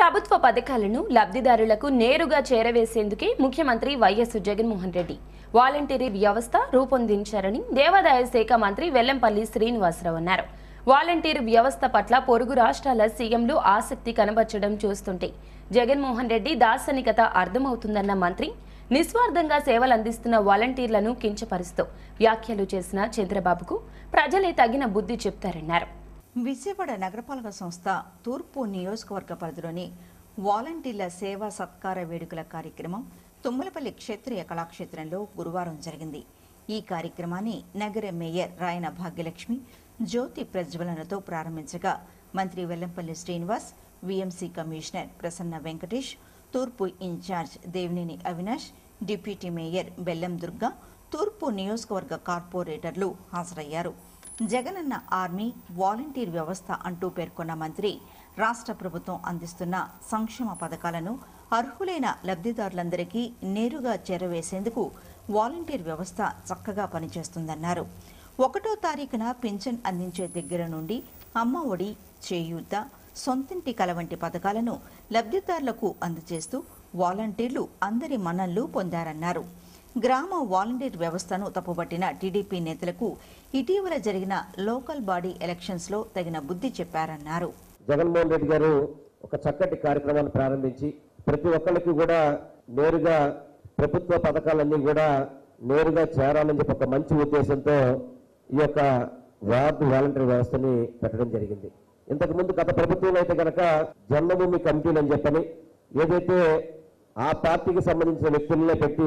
ప్రభుత్వ పథకాలను లబ్ధిదారులకు నేరుగా చేరవేసేందుకే ముఖ్యమంత్రి వైఎస్ జగన్మోహన్ రెడ్డి వాలంటీరీ వ్యవస్థ రూపొందించారని దేవాదాయ శాఖ మంత్రి వెల్లంపల్లి శ్రీనివాసరావు అన్నారు వాలంటీర్ వ్యవస్థ పట్ల పొరుగు రాష్ట్రాల సీఎంలు ఆసక్తి కనబర్చడం చూస్తుంటే జగన్మోహన్ రెడ్డి దార్శనికత అర్థమవుతుందన్న మంత్రి నిస్వార్థంగా సేవలందిస్తున్న వాలంటీర్లను కించపరుస్తూ వ్యాఖ్యలు చేసిన చంద్రబాబుకు ప్రజలే తగిన బుద్ధి చెప్తారన్నారు విజయవాడ నగరపాలక సంస్థ తూర్పు నియోజకవర్గ పరిధిలోని వాలంటీర్ల సేవా సత్కార వేడుకల కార్యక్రమం తుమ్మలపల్లి క్షేత్రీయ కళాక్షేత్రంలో గురువారం జరిగింది ఈ కార్యక్రమాన్ని నగర మేయర్ రాయన భాగ్యలక్ష్మి జ్యోతి ప్రజ్వలనతో ప్రారంభించగా మంత్రి వెల్లంపల్లి శ్రీనివాస్ విఎంసీ కమిషనర్ ప్రసన్న వెంకటేష్ తూర్పు incharge Devineni Avinash deputy mayor Bellam Durga తూర్పు నియోజకవర్గ కార్పొరేటర్లు హాజరయ్యారు జగనన్న ఆర్మీ వాలంటీర్ వ్యవస్థ అంటూ పేర్కొన్న మంత్రి రాష్ట్ర ప్రభుత్వం అందిస్తున్న సంక్షేమ పథకాలను అర్హులైన లబ్ధిదారులందరికీ నేరుగా చేరవేసేందుకు వాలంటీర్ వ్యవస్థ చక్కగా పనిచేస్తుందన్నారు ఒకటో తారీఖున పింఛన్ అందించే దగ్గర నుండి అమ్మ ఒడి చేయూత సొంతింటి కల వంటి పథకాలను లబ్ధిదారులకు అందజేస్తూ వాలంటీర్లు అందరి మన్ననలు పొందారన్నారు గ్రామ వాలంటీర్ వ్యవస్థను తప్పుపట్టిన టీడీపీ నేతలకు ఇటీవల జరిగిన లోకల్ బాడీ ఎలక్షన్స్లో తగిన బుద్ధి చెప్పారన్నారు జగన్మోహన్ రెడ్డి గారు ఒక చక్కటి కార్యక్రమాన్ని ప్రారంభించి ప్రతి ఒక్కరికి కూడా నేరుగా ప్రభుత్వ పథకాలన్నీ కూడా నేరుగా చేరాలని చెప్పి ఒక మంచి ఉద్దేశంతో ఈ యొక్క వార్డు వాలంటీర్ వ్యవస్థని పెట్టడం జరిగింది ఇంతకు ముందు గత ప్రభుత్వంలో అయితే కనుక జన్మభూమి కమిటీలు అని చెప్పని ఏదైతే ఆ పార్టీకి సంబంధించిన వ్యక్తులనే పెట్టి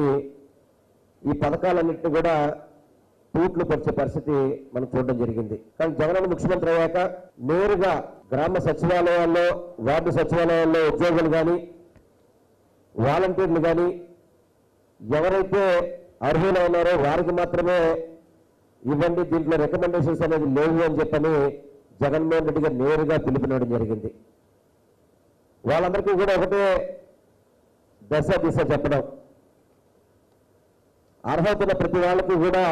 ఈ పథకాలన్నింటినీ కూడా తూట్లు పరిచే పరిస్థితి మనం చూడడం జరిగింది కానీ జగనన్న ముఖ్యమంత్రి అయ్యాక నేరుగా గ్రామ సచివాలయాల్లో వార్డు సచివాలయాల్లో ఉద్యోగులు కానీ వాలంటీర్లు కానీ ఎవరైతే అర్హులైనారో వారికి మాత్రమే ఇవ్వండి దీంట్లో రికమెండేషన్స్ అనేది లేవు అని చెప్పని జగన్మోహన్ రెడ్డి గారు నేరుగా పిలుపునివ్వడం జరిగింది వాళ్ళందరికీ కూడా ఒకటే దశ దిశ చెప్పడం అర్హత ఉన్న ప్రతి వాళ్ళకి కూడా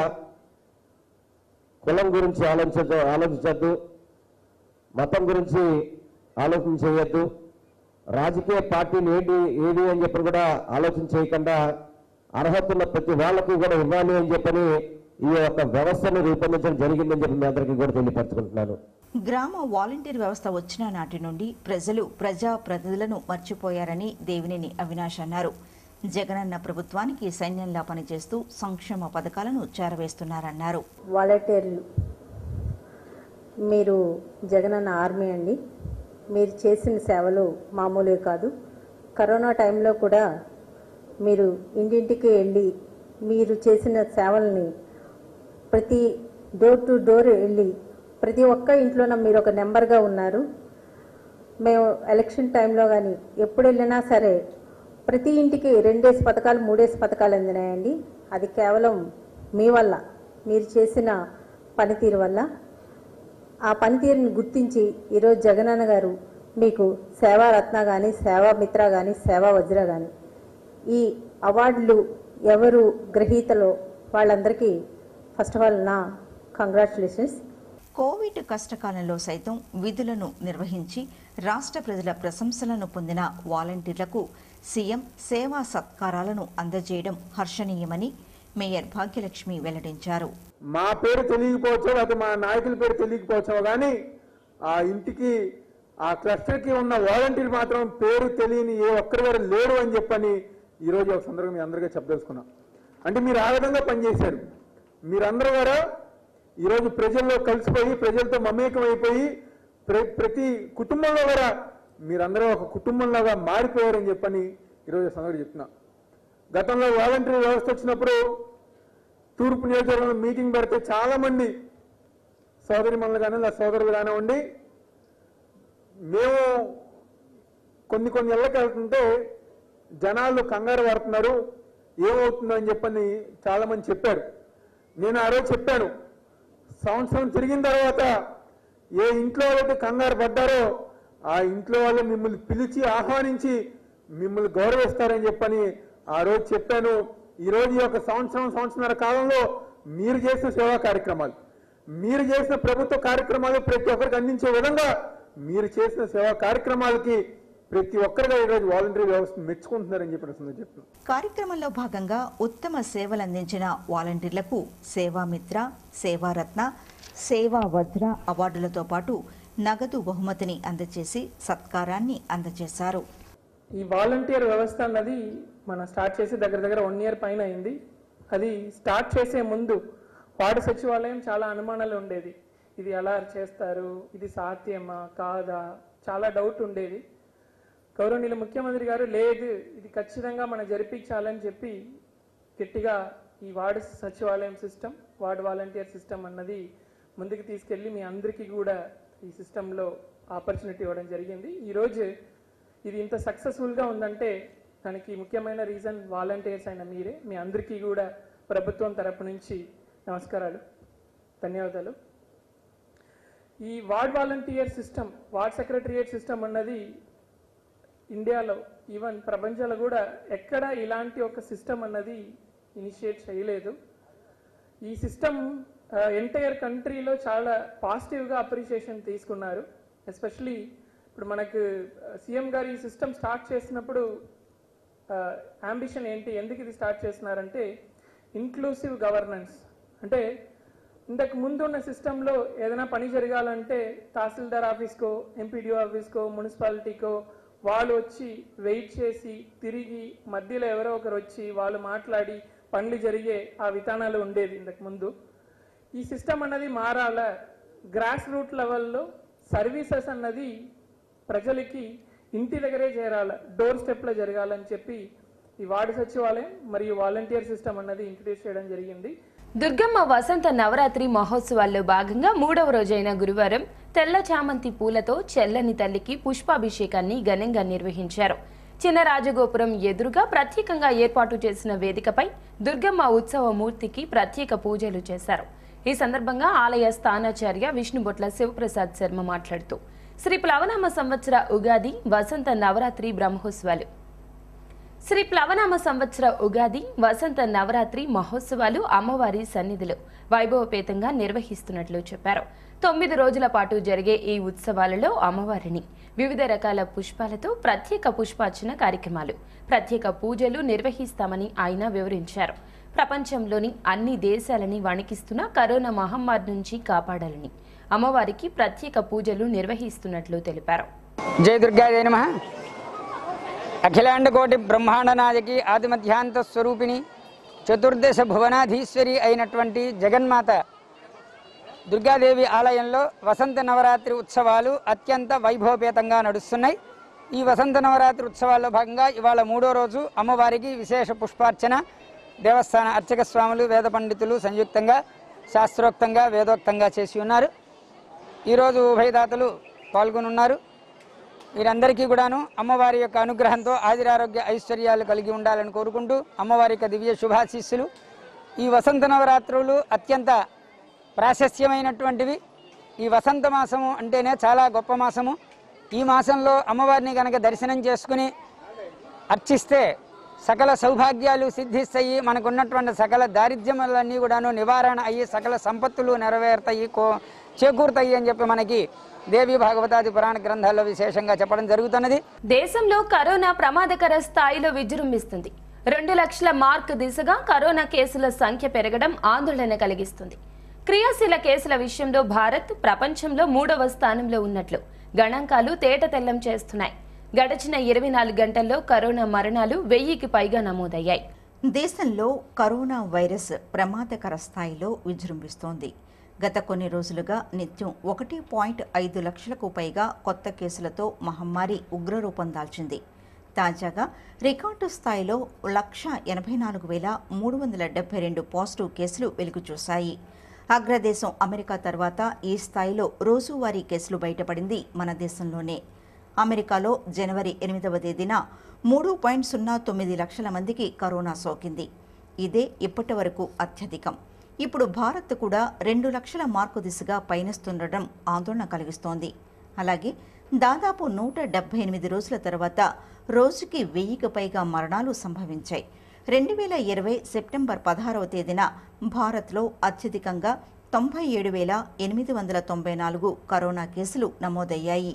కులం గురించి ఆలోచించ ఆలోచించద్దు మతం గురించి ఆలోచన చేయొద్దు రాజకీయ పార్టీలు ఏంటి ఏది అని చెప్పి కూడా ఆలోచన చేయకుండా అర్హత ఉన్న ప్రతి వాళ్ళకి కూడా ఇవ్వాలి అని చెప్పని ఈ యొక్క వ్యవస్థను రూపొందించడం జరిగిందని చెప్పి మీ అందరికీ కూడా తెలియపరచుకుంటున్నాను గ్రామ వాలంటీర్ వ్యవస్థ వచ్చిన నాటి నుండి ప్రజలు ప్రజా ప్రతినిధులను మర్చిపోయారని దేవినేని అవినాష్ అన్నారు జగనన్న ప్రభుత్వానికి సైన్యంలా పనిచేస్తూ సంక్షేమ పథకాలను చేరవేస్తున్నారన్నారు వాలంటీర్లు మీరు జగనన్న ఆర్మీ అండి మీరు చేసిన సేవలు మామూలువి కాదు కరోనా టైంలో కూడా మీరు ఇంటింటికి వెళ్ళి మీరు చేసిన సేవల్ని ప్రతి డోర్ టు డోర్ వెళ్ళి ప్రతి ఒక్క ఇంట్లోన మీరు ఒక నెంబర్గా ఉన్నారు మేము ఎలక్షన్ టైంలో కానీ ఎప్పుడు వెళ్ళినా సరే ప్రతి ఇంటికి రెండేసి పథకాలు మూడేసి పథకాలు అందినాయండి అది కేవలం మీ వల్ల మీరు చేసిన పనితీరు వల్ల ఆ పనితీరుని గుర్తించి ఈరోజు జగనన్న గారు మీకు సేవారత్న కానీ సేవా మిత్ర కానీ సేవా వజ్ర కానీ ఈ అవార్డులు ఎవరు గ్రహీతలో వాళ్ళందరికీ ఫస్ట్ ఆఫ్ ఆల్ నా కంగ్రాచులేషన్స్ కోవిడ్ కష్టకాలంలో సైతం విధులను నిర్వహించి రాష్ట్ర ప్రజల ప్రశంసలను పొందిన వాలంటీర్లకు సీఎం సేవా సత్కారాలను అందజేయడం హర్షణీయమని మేయర్ భాగ్యలక్ష్మి వెల్లడించారు మా పేరు తెలియకపోవచ్చో లేకపోతే మా నాయకుల పేరు తెలియకపోవచ్చో కానీ ఆ ఇంటికి ఆ క్లస్టర్కి ఉన్న వాలంటీర్ మాత్రం పేరు తెలియని ఏ ఒక్కరి గారు లేరు అని చెప్పని ఈరోజు ఒక సందర్భం మీ అందరికీ చెప్పదలుచుకున్నాం అంటే మీరు ఆ విధంగా పనిచేశారు మీరందరూ కూడా ఈరోజు ప్రజల్లో కలిసిపోయి ప్రజలతో మమేకం అయిపోయి ప్ర- ప్రతి కుటుంబంలో కూడా మీరందరూ ఒక కుటుంబంలాగా మారిపోయారని చెప్పని ఈరోజు ఈ సందర్భం చెప్తున్నా గతంలో వాలంటీర్ వ్యవస్థ వచ్చినప్పుడు తూర్పు నియోజకవర్గంలో మీటింగ్ పెడితే చాలా మంది సోదరి మనులు కానీ లేదా సోదరులు కానివ్వండి మేము కొన్ని కొన్ని ఇళ్ళకి వెళ్తుంటే జనాలు కంగారు పడుతున్నారు ఏమవుతుందో అని చెప్పని చాలా మంది చెప్పారు నేను ఆ రోజు చెప్పాను సంవత్సరం తిరిగిన తర్వాత ఏ ఇంట్లో వాళ్ళైతే కంగారు పడ్డారో ఆ ఇంట్లో వాళ్ళు మిమ్మల్ని పిలిచి ఆహ్వానించి మిమ్మల్ని గౌరవిస్తారని చెప్పని ఆ రోజు చెప్పాను ఈ రోజు ఈ యొక్క సంవత్సరం సంవత్సరాల కాలంలో మీరు చేసిన సేవా కార్యక్రమాలు మీరు చేసిన ప్రభుత్వ కార్యక్రమాలు ప్రతి ఒక్కరికి అందించే విధంగా మీరు చేసిన సేవా కార్యక్రమాలకి ప్రతి ఒక్కరుగా ఈరోజు వాలంటరీ వ్యవస్థ మెచ్చుకుంటున్నారని చెప్పి సందర్భంగా చెప్తున్నాను కార్యక్రమంలో భాగంగా ఉత్తమ సేవలు అందించిన వాలంటీర్లకు సేవామిత్ర సేవారత్న సేవా వజ్ర అవార్డులతో పాటు నగదు బహుమతిని అందజేసి సత్కారాన్ని అందజేశారు ఈ వాలంటీర్ వ్యవస్థ అన్నది మనం స్టార్ట్ చేసి దగ్గర దగ్గర వన్ ఇయర్ పైన అయింది అది స్టార్ట్ చేసే ముందు వార్డు సచివాలయం చాలా అనుమానాలు ఉండేది ఇది ఎలా చేస్తారు ఇది సాధ్యమా కాదా చాలా డౌట్ ఉండేది గౌరవనీయులు ముఖ్యమంత్రి గారు లేదు ఇది ఖచ్చితంగా మనం జరిపించాలని చెప్పి గట్టిగా ఈ వార్డు సచివాలయం సిస్టమ్ వార్డు వాలంటీర్ సిస్టమ్ అన్నది ముందుకు తీసుకెళ్ళి మీ అందరికీ కూడా ఈ సిస్టంలో ఆపర్చునిటీ ఇవ్వడం జరిగింది ఈరోజు ఇది ఇంత సక్సెస్ఫుల్గా ఉందంటే దానికి ముఖ్యమైన రీజన్ వాలంటీర్స్ అయిన మీరే మీ అందరికీ కూడా ప్రభుత్వం తరపు నుంచి నమస్కారాలు ధన్యవాదాలు ఈ ward volunteer system ward secretariat system అన్నది ఇండియాలో ఈవెన్ ప్రపంచంలో కూడా ఎక్కడ ఇలాంటి ఒక సిస్టమ్ అన్నది ఇనిషియేట్ చేయలేదు ఈ సిస్టమ్ ఎంటైర్ కంట్రీలో చాలా పాజిటివ్గా అప్రిషియేషన్ తీసుకున్నారు ఎస్పెషలీ ఇప్పుడు మనకు సీఎం గారు ఈ సిస్టమ్ స్టార్ట్ చేసినప్పుడు అంబిషన్ ఏంటి ఎందుకు ఇది స్టార్ట్ చేస్తున్నారంటే ఇన్క్లూసివ్ గవర్నెన్స్ అంటే ఇంతకు ముందు ఉన్న సిస్టంలో ఏదైనా పని జరగాలంటే తహసీల్దార్ ఆఫీస్కో ఎంపీడీఓ ఆఫీస్కో మున్సిపాలిటీకో వాళ్ళు వచ్చి వెయిట్ చేసి తిరిగి మధ్యలో ఎవరో ఒకరు వచ్చి వాళ్ళు మాట్లాడి పనులు జరిగే ఆ విధానాలు ఉండేది ఇంతకు ముందు ఈ సిస్టమ్ అన్నది మారాల గ్రాస్ రూట్ లెవెల్లో సర్వీసెస్ అన్నది ప్రజలకి ఇంటి దగ్గరే చేరాల డోర్ స్టెప్లో జరగాలని చెప్పి ఈ వార్డు సచివాలయం మరియు వాలంటీర్ సిస్టమ్ అన్నది ఇంట్రడ్యూస్ చేయడం జరిగింది దుర్గమ్మ వసంత నవరాత్రి మహోత్సవాల్లో భాగంగా మూడవ రోజైన గురువారం తెల్ల చామంతి పూలతో చెల్లని తల్లికి పుష్పాభిషేకాన్ని ఘనంగా నిర్వహించారు చిన్న రాజగోపురం ఎదురుగా ప్రత్యేకంగా ఏర్పాటు చేసిన వేదికపై దుర్గమ్మ ఉత్సవ మూర్తికి ప్రత్యేక పూజలు చేశారు ఈ సందర్భంగా ఆలయ స్థానాచార్య విష్ణుబొట్ల శివప్రసాద్ శర్మ మాట్లాడుతూ శ్రీ ప్లవనామ సంవత్సర ఉగాది వసంత నవరాత్రి బ్రహ్మోత్సవాలు శ్రీ ప్లవనామ సంవత్సర ఉగాది వసంత నవరాత్రి మహోత్సవాలు అమ్మవారి సన్నిధిలో వైభవపేతంగా నిర్వహిస్తున్నట్లు చెప్పారు తొమ్మిది రోజుల పాటు జరిగే ఈ ఉత్సవాలలో అమ్మవారిని వివిధ రకాల పుష్పాలతో ప్రత్యేక పుష్పార్చన కార్యక్రమాలు ప్రత్యేక పూజలు నిర్వహిస్తామని ఆయన వివరించారు ప్రపంచంలోని అన్ని దేశాలని వణికిస్తున్న కరోనా మహమ్మారి నుంచి కాపాడాలని అమ్మవారికి ప్రత్యేక పూజలు నిర్వహిస్తున్నట్లు తెలిపారు జయ దుర్గాజయ నమ అఖిలాండ కోటి బ్రహ్మాండ నాయకి ఆదిమధ్యాంత స్వరూపిణి చతుర్దశ భువనాధీశ్వరి అయినటువంటి జగన్మాత దుర్గాదేవి ఆలయంలో వసంత నవరాత్రి ఉత్సవాలు అత్యంత వైభవపేతంగా నడుస్తున్నాయి ఈ వసంత నవరాత్రి ఉత్సవాల్లో భాగంగా ఇవాళ మూడో రోజు అమ్మవారికి విశేష పుష్పార్చన దేవస్థాన అర్చక స్వాములు వేద పండితులు సంయుక్తంగా శాస్త్రోక్తంగా వేదోక్తంగా చేసి ఉన్నారు ఈరోజు ఉభయదాతలు పాల్గొనున్నారు వీరందరికీ కూడాను అమ్మవారి యొక్క అనుగ్రహంతో ఆదిరారోగ్య ఐశ్వర్యాలు కలిగి ఉండాలని కోరుకుంటూ అమ్మవారి యొక్క దివ్య శుభాశీస్సులు ఈ వసంత నవరాత్రులు అత్యంత ప్రాశస్యమైనటువంటివి ఈ వసంత మాసము అంటేనే చాలా గొప్ప మాసము ఈ మాసంలో అమ్మవారిని కనుక దర్శనం చేసుకుని అర్చిస్తే సకల సౌభాగ్యాలు సిద్ధిస్తాయి మనకున్నటువంటి సకల దారిద్ర్యములన్నీ కూడాను నివారణ అయ్యి సకల సంపత్తులు నెరవేరుతాయి కో చేకూరుతాయి అని చెప్పి మనకి దేవి భాగవతాది పురాణ గ్రంథాల్లో విశేషంగా చెప్పడం జరుగుతున్నది దేశంలో కరోనా ప్రమాదకర స్థాయిలో విజృంభిస్తుంది రెండు లక్షల మార్క్ దిశగా కరోనా కేసుల సంఖ్య పెరగడం ఆందోళన కలిగిస్తుంది క్రియాశీల కేసుల విషయంలో భారత్ ప్రపంచంలో మూడవ స్థానంలో ఉన్నట్లు గణాంకాలు తేటతెల్లం చేస్తున్నాయి గడిచిన ఇరవై నాలుగు గంటల్లో కరోనా మరణాలు వెయ్యికి పైగా నమోదయ్యాయి దేశంలో కరోనా వైరస్ ప్రమాదకర స్థాయిలో విజృంభిస్తోంది గత కొన్ని రోజులుగా నిత్యం ఒకటి పాయింట్ ఐదు లక్షలకు పైగా కొత్త కేసులతో మహమ్మారి ఉగ్రరూపం దాల్చింది తాజాగా రికార్డు స్థాయిలో లక్ష ఎనభై నాలుగు వేల మూడు వందల డెబ్బై రెండు పాజిటివ్ కేసులు వెలుగుచూశాయి అగ్రదేశం అమెరికా తర్వాత ఈ స్థాయిలో రోజువారీ కేసులు బయటపడింది మన దేశంలోనే అమెరికాలో జనవరి ఎనిమిదవ తేదీన మూడు పాయింట్ సున్నా తొమ్మిది లక్షల మందికి కరోనా సోకింది ఇదే ఇప్పటి వరకు అత్యధికం ఇప్పుడు భారత్ కూడా రెండు లక్షల మార్కు దిశగా పయనిస్తుండటం ఆందోళన కలిగిస్తోంది అలాగే దాదాపు నూట డెబ్బై ఎనిమిది రోజుల తర్వాత రోజుకి వెయ్యికి పైగా మరణాలు సంభవించాయి రెండు వేల ఇరవై సెప్టెంబర్ పదహారవ తేదీన భారత్లో అత్యధికంగా తొంభై ఏడు వేల ఎనిమిది వందల తొంభై నాలుగు కరోనా కేసులు నమోదయ్యాయి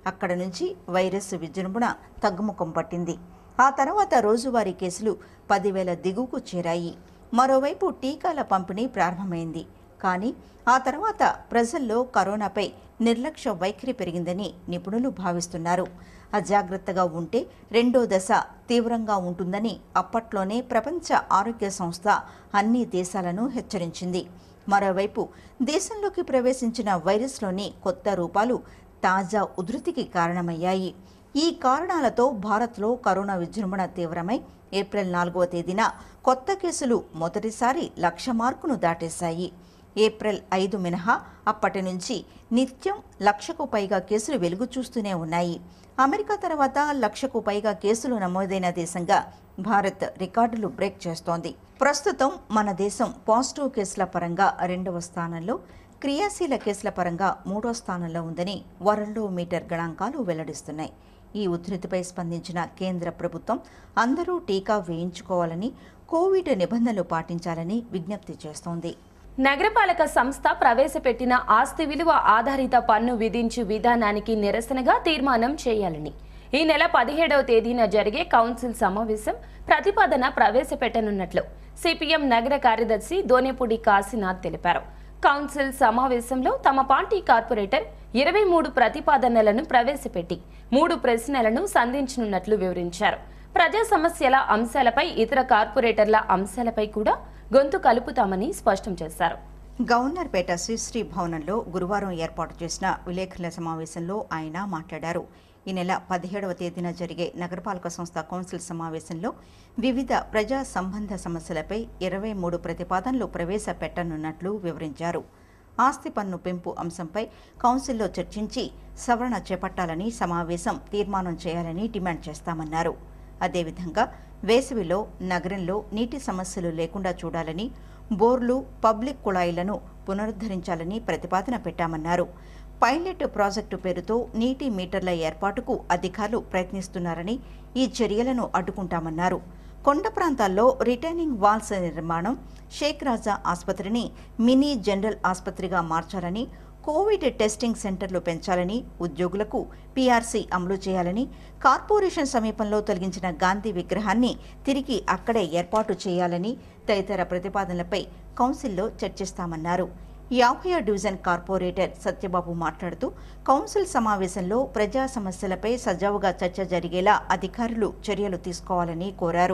అక్కడ నుంచి వైరస్ విజృంభణ తగ్గుముఖం పట్టింది ఆ తర్వాత రోజువారీ కేసులు పదివేల దిగువకు చేరాయి మరోవైపు టీకాల పంపిణీ ప్రారంభమైంది కానీ ఆ తర్వాత ప్రజల్లో కరోనాపై నిర్లక్ష్య వైఖరి పెరిగిందని నిపుణులు భావిస్తున్నారు అజాగ్రత్తగా ఉంటే రెండో దశ తీవ్రంగా ఉంటుందని అప్పట్లోనే ప్రపంచ ఆరోగ్య సంస్థ అన్ని దేశాలను హెచ్చరించింది మరోవైపు దేశంలోకి ప్రవేశించిన వైరస్లోని కొత్త రూపాలు తాజా ఉధృతికి కారణమయ్యాయి ఈ కారణాలతో భారత్లో కరోనా విజృంభణ తీవ్రమై ఏప్రిల్ నాలుగవ తేదీన కొత్త కేసులు మొదటిసారి లక్ష మార్కును దాటేశాయి ఏప్రిల్ ఐదు మినహా అప్పటి నుంచి నిత్యం లక్షకు పైగా కేసులు వెలుగు చూస్తూనే ఉన్నాయి అమెరికా తర్వాత లక్షకు పైగా కేసులు నమోదైన దేశంగా భారత్ రికార్డులు బ్రేక్ చేస్తోంది ప్రస్తుతం మన దేశం పాజిటివ్ కేసుల పరంగా రెండవ స్థానంలో క్రియాశీల కేసుల పరంగా మూడో స్థానంలో ఉందని వరల్డో మీటర్ గణాంకాలు వెల్లడిస్తున్నాయి ఈ ఉధృతిపై స్పందించిన కేంద్ర ప్రభుత్వం అందరూ టీకా వేయించుకోవాలని కోవిడ్ నిబంధనలు పాటించాలని విజ్ఞప్తి చేస్తోంది నగరపాలక సంస్థ ప్రవేశపెట్టిన ఆస్తి విలువ ఆధారిత పన్ను విధించు విధానానికి నిరసనగా తీర్మానం చేయాలని ఈ నెల పదిహేడవ తేదీన జరిగే కౌన్సిల్ సమావేశం ప్రతిపాదన ప్రవేశపెట్టనున్నట్లు సిపిఎం నగర కార్యదర్శి దోనేపూడి కాశీనాథ్ తెలిపారు కౌన్సిల్ సమావేశంలో తమ పార్టీ కార్పొరేటర్ ఇరవై మూడు ప్రతిపాదనలను ప్రవేశపెట్టి మూడు ప్రశ్నలను సంధించనున్నట్లు వివరించారు ప్రజా సమస్యల అంశాలపై ఇతర కార్పొరేటర్ల అంశాలపై కూడా గొంతు కలుపుతామని స్పష్టం చేశారు గవర్నర్పేట శ్రీశ్రీ భవనంలో గురువారం ఏర్పాటు చేసిన విలేకరుల సమావేశంలో ఆయన మాట్లాడారు ఈ నెల పదిహేడవ తేదీన జరిగే నగరపాలక సంస్థ కౌన్సిల్ సమావేశంలో వివిధ ప్రజా సంబంధ సమస్యలపై ఇరవై మూడు ప్రతిపాదనలు ప్రవేశపెట్టనున్నట్లు వివరించారు ఆస్తి పన్ను పెంపు అంశంపై కౌన్సిల్లో చర్చించి సవరణ చేపట్టాలని సమావేశం తీర్మానం చేయాలని డిమాండ్ చేస్తామన్నారు అదేవిధంగా వేసవిలో నగరంలో నీటి సమస్యలు లేకుండా చూడాలని బోర్లు పబ్లిక్ కుళాయిలను పునరుద్ధరించాలని ప్రతిపాదన పెట్టామన్నారు పైలట్ ప్రాజెక్టు పేరుతో నీటి మీటర్ల ఏర్పాటుకు అధికారులు ప్రయత్నిస్తున్నారని ఈ చర్యలను అడ్డుకుంటామన్నారు కొండ ప్రాంతాల్లో రిటైనింగ్ వాల్స్ నిర్మాణం షేక్ రాజా ఆసుపత్రిని మినీ జనరల్ ఆసుపత్రిగా మార్చాలని కోవిడ్ టెస్టింగ్ సెంటర్లు పెంచాలని ఉద్యోగులకు పీఆర్సీ అమలు చేయాలని కార్పొరేషన్ సమీపంలో తొలగించిన గాంధీ విగ్రహాన్ని తిరిగి అక్కడే ఏర్పాటు చేయాలని తదితర ప్రతిపాదనలపై కౌన్సిల్లో చర్చిస్తామన్నారు యాభై డివిజన్ కార్పొరేటర్ సత్యబాబు మాట్లాడుతూ కౌన్సిల్ సమావేశంలో ప్రజా సమస్యలపై సజావుగా చర్చ జరిగేలా అధికారులు చర్యలు తీసుకోవాలని కోరారు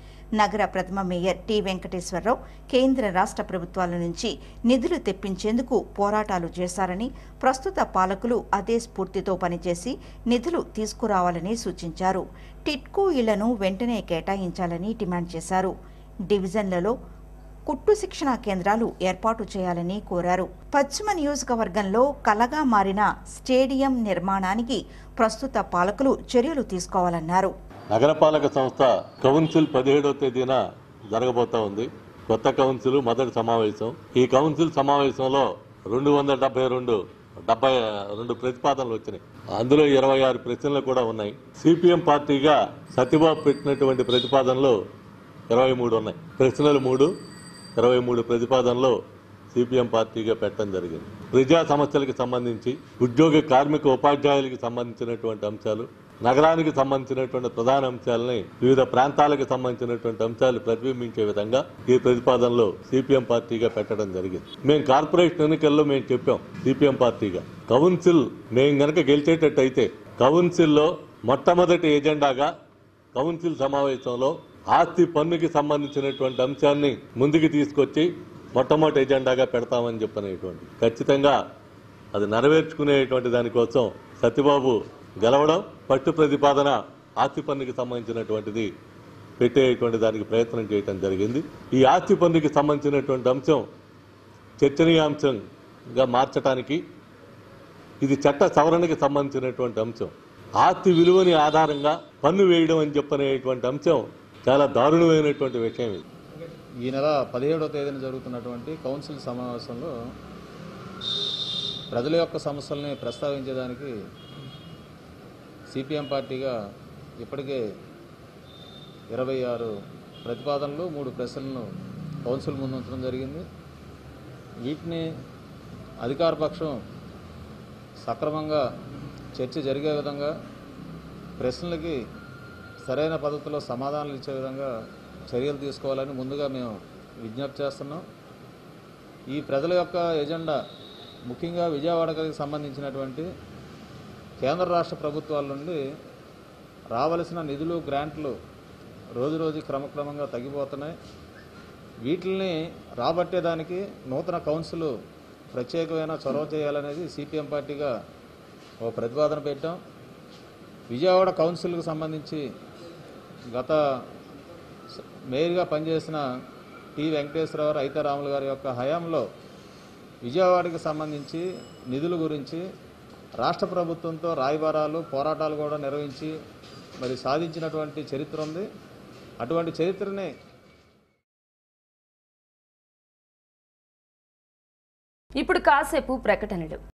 నగర ప్రథమ మేయర్ టి వెంకటేశ్వరరావు కేంద్ర రాష్ట్ర ప్రభుత్వాల నుంచి నిధులు తెప్పించేందుకు పోరాటాలు చేశారని ప్రస్తుత పాలకులు అదే స్ఫూర్తితో పనిచేసి నిధులు తీసుకురావాలని సూచించారు టిట్కో ఇళ్లను వెంటనే కేటాయించాలని డిమాండ్ చేశారు డివిజన్లలో కుట్టు శిక్షణా కేంద్రాలు ఏర్పాటు చేయాలని కోరారు పశ్చిమ నియోజకవర్గంలో కలగా మారిన స్టేడియం నిర్మాణానికి ప్రస్తుత పాలకులు చర్యలు తీసుకోవాలన్నారు నగరపాలక సంస్థ కౌన్సిల్ పదిహేడవ తేదీన జరగబోతా ఉంది కొత్త కౌన్సిల్ మొదటి సమావేశం ఈ కౌన్సిల్ సమావేశంలో రెండు వందల డెబ్బై రెండు డెబ్బై రెండు ప్రతిపాదనలు వచ్చినాయి అందులో ఇరవై ఆరు ప్రశ్నలు కూడా ఉన్నాయి సిపిఎం పార్టీగా సత్యబాబు పెట్టినటువంటి ప్రతిపాదనలు ఇరవై మూడు ఉన్నాయి ప్రశ్నలు మూడు ఇరవై మూడు ప్రతిపాదనలు సిపిఎం పార్టీగా పెట్టడం జరిగింది ప్రజా సమస్యలకు సంబంధించి ఉద్యోగ కార్మిక ఉపాధ్యాయులకు సంబంధించినటువంటి అంశాలు నగరానికి సంబంధించినటువంటి ప్రధాన అంశాలని వివిధ ప్రాంతాలకు సంబంధించినటువంటి అంశాలు ప్రతిబింబించే విధంగా ఈ ప్రతిపాదనలో సిపిఎం పార్టీగా పెట్టడం జరిగింది మేము కార్పొరేషన్ ఎన్నికల్లో మేము చెప్పాం సిపిఎం పార్టీగా కౌన్సిల్ మేము గనక గెలిచేటట్టు అయితే కౌన్సిల్లో మొట్టమొదటి ఎజెండాగా కౌన్సిల్ సమావేశంలో ఆస్తి పన్నుకి సంబంధించినటువంటి అంశాన్ని ముందుకు తీసుకొచ్చి మొట్టమొదటి ఎజెండాగా పెడతామని చెప్పనేటువంటి ఖచ్చితంగా అది నెరవేర్చుకునేటువంటి దానికోసం సత్యబాబు గెలవడం పట్టు ప్రతిపాదన ఆస్తి పన్నుకి సంబంధించినటువంటిది పెట్టేటువంటి దానికి ప్రయత్నం చేయడం జరిగింది ఈ ఆస్తి పన్నుకి సంబంధించినటువంటి అంశం చర్చనీయాంశంగా మార్చడానికి ఇది చట్ట సవరణకి సంబంధించినటువంటి అంశం ఆస్తి విలువని ఆధారంగా పన్ను వేయడం అని చెప్పనేటువంటి అంశం చాలా దారుణమైనటువంటి విషయం ఇది ఈ నెల పదిహేడవ తేదీన జరుగుతున్నటువంటి కౌన్సిల్ సమావేశంలో ప్రజల యొక్క సమస్యల్ని ప్రస్తావించేదానికి సిపిఎం పార్టీగా ఇప్పటికే ఇరవై ఆరు ప్రతిపాదనలు మూడు ప్రశ్నలను కౌన్సిల్ ముందు ఉంచడం జరిగింది వీటిని అధికార పక్షం సక్రమంగా చర్చ జరిగే విధంగా ప్రశ్నలకి సరైన పద్ధతిలో సమాధానాలు ఇచ్చే విధంగా చర్యలు తీసుకోవాలని ముందుగా మేము విజ్ఞప్తి చేస్తున్నాం ఈ ప్రజల యొక్క ఎజెండా ముఖ్యంగా విజయవాడకి సంబంధించినటువంటి కేంద్ర రాష్ట్ర ప్రభుత్వాల నుండి రావలసిన నిధులు గ్రాంట్లు రోజు రోజు క్రమక్రమంగా తగ్గిపోతున్నాయి వీటిల్ని రాబట్టేదానికి నూతన కౌన్సిల్ ప్రత్యేకమైన చొరవ చేయాలనేది సిపిఎం పార్టీగా ఓ ప్రతిపాదన పెట్టాం విజయవాడ కౌన్సిల్కి సంబంధించి గత స- మేయర్గా పనిచేసిన టి వెంకటేశ్వరరావు రైతారాములు గారి యొక్క హయాంలో విజయవాడకి సంబంధించి నిధుల గురించి రాష్ట్ర ప్రభుత్వంతో రాయబారాలు పోరాటాలు కూడా నిర్వహించి మరి సాధించినటువంటి చరిత్ర ఉంది అటువంటి చరిత్రని ఇప్పుడు కాసేపు ప్రకటనలు